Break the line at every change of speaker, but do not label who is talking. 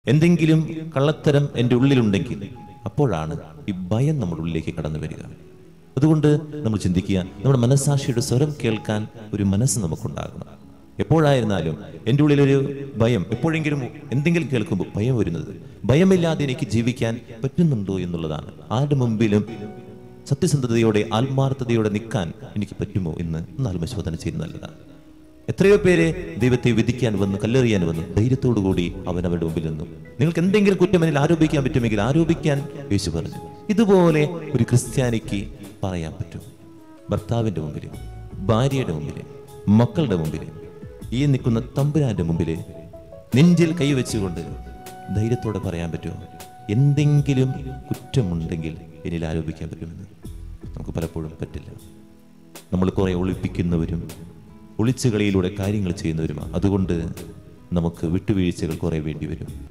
എന്തെങ്കിലും കള്ളത്തരം എൻ്റെ ഉള്ളിലുണ്ടെങ്കിൽ അപ്പോഴാണ് ഈ ഭയം നമ്മുടെ ഉള്ളിലേക്ക് കടന്നു വരിക അതുകൊണ്ട് നമ്മൾ ചിന്തിക്കുക നമ്മുടെ മനസ്സാക്ഷിയുടെ സ്വരം കേൾക്കാൻ ഒരു മനസ്സ് നമുക്കുണ്ടാകണം എപ്പോഴായിരുന്നാലും എൻ്റെ ഉള്ളിലൊരു ഭയം എപ്പോഴെങ്കിലും എന്തെങ്കിലും കേൾക്കുമ്പോൾ ഭയം വരുന്നത് ഭയമില്ലാതെ എനിക്ക് ജീവിക്കാൻ പറ്റുന്നുണ്ടോ എന്നുള്ളതാണ് ആരുടെ മുമ്പിലും സത്യസന്ധതയോടെ ആത്മാർത്ഥതയോടെ നിൽക്കാൻ എനിക്ക് പറ്റുമോ എന്ന് ഒന്ന് ആത്മശോധന ചെയ്യുന്നത് നല്ലതാണ് എത്രയോ പേരെ ദൈവത്തെ വിധിക്കാൻ വന്ന് കല്ലെറിയാൻ വന്നു ധൈര്യത്തോടു കൂടി അവൻ അവരുടെ മുമ്പിൽ നിന്നു നിങ്ങൾക്ക് എന്തെങ്കിലും കുറ്റം എന്നിൽ ആരോപിക്കാൻ പറ്റുമെങ്കിൽ ആരോപിക്കാൻ യേശു പറഞ്ഞു ഇതുപോലെ ഒരു ക്രിസ്ത്യാനിക്ക് പറയാൻ പറ്റും ഭർത്താവിന്റെ മുമ്പിൽ ഭാര്യയുടെ മുമ്പിൽ മക്കളുടെ മുമ്പിൽ ഈ നിൽക്കുന്ന തമ്പുരാന്റെ മുമ്പിൽ നെഞ്ചിൽ കൈവച്ചുകൊണ്ട് ധൈര്യത്തോടെ പറയാൻ പറ്റുമോ എന്തെങ്കിലും കുറ്റമുണ്ടെങ്കിൽ എന്നിൽ ആരോപിക്കാൻ പറ്റുമെന്ന് നമുക്ക് പലപ്പോഴും പറ്റില്ല നമ്മൾ കുറെ ഒളിപ്പിക്കുന്നവരും ഒളിച്ചുകളിയിലൂടെ കാര്യങ്ങൾ ചെയ്യുന്നവരുമാണ് അതുകൊണ്ട് നമുക്ക് വിട്ടുവീഴ്ചകൾ കുറെ വേണ്ടി വരും